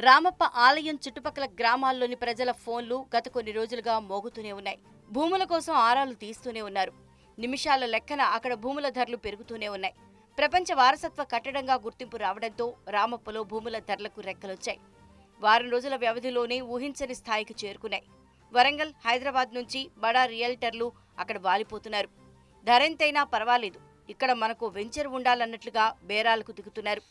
రామప్ప ఆలయం చుట్టుపక్కల గ్రామాల్లోని ప్రజల ఫోన్లు గత కొన్ని రోజులుగా మోగుతూనే ఉన్నాయి భూముల కోసం ఆరాలు తీస్తూనే ఉన్నారు నిమిషాల లెక్కన అక్కడ భూముల ధరలు పెరుగుతూనే ఉన్నాయి ప్రపంచ వారసత్వ కట్టడంగా గుర్తింపు రావడంతో రామప్పలో భూముల ధరలకు రెక్కలొచ్చాయి వారం రోజుల వ్యవధిలోనే ఊహించని స్థాయికి చేరుకున్నాయి వరంగల్ హైదరాబాద్ నుంచి బడా రియల్టర్లు అక్కడ వాలిపోతున్నారు ధరెంతైనా పర్వాలేదు ఇక్కడ మనకు వెంచర్ ఉండాలన్నట్లుగా బేరాలకు దిగుతున్నారు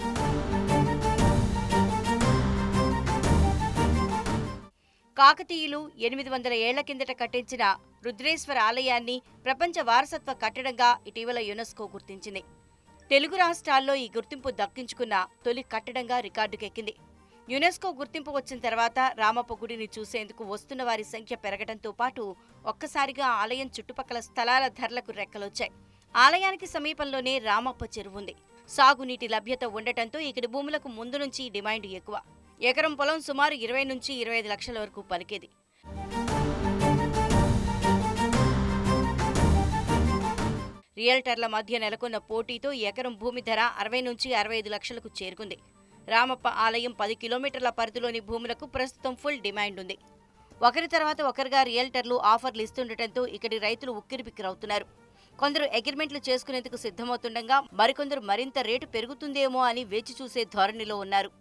కాకతీయులు ఎనిమిది వందల ఏళ్ల కిందట కట్టించిన రుద్రేశ్వర ఆలయాన్ని ప్రపంచ వారసత్వ కట్టడంగా ఇటీవల యునెస్కో గుర్తించింది తెలుగు రాష్ట్రాల్లో ఈ గుర్తింపు దక్కించుకున్న తొలి కట్టడంగా రికార్డుకెక్కింది యునెస్కో గుర్తింపు వచ్చిన తర్వాత రామప్ప గుడిని చూసేందుకు వస్తున్న వారి సంఖ్య పెరగడంతో పాటు ఒక్కసారిగా ఆలయం చుట్టుపక్కల స్థలాల ధరలకు రెక్కలొచ్చాయి ఆలయానికి సమీపంలోనే రామప్ప చెరువు ఉంది సాగునీటి లభ్యత ఉండటంతో ఇక్కడి భూములకు ముందు నుంచి డిమాండ్ ఎక్కువ ఎకరం పొలం సుమారు ఇరవై నుంచి ఇరవై ఐదు లక్షల వరకు పలికేది రియల్టర్ల మధ్య నెలకొన్న పోటీతో ఎకరం భూమి ధర అరవై నుంచి అరవై ఐదు లక్షలకు చేరుకుంది రామప్ప ఆలయం పది కిలోమీటర్ల పరిధిలోని భూములకు ప్రస్తుతం ఫుల్ డిమాండ్ ఉంది ఒకరి తర్వాత ఒకరుగా రియల్టర్లు ఆఫర్లు ఇస్తుండటంతో ఇక్కడి రైతులు ఉక్కిరిబిక్కిరవుతున్నారు కొందరు అగ్రిమెంట్లు చేసుకునేందుకు సిద్ధమవుతుండగా మరికొందరు మరింత రేటు పెరుగుతుందేమో అని వేచి చూసే ధోరణిలో ఉన్నారు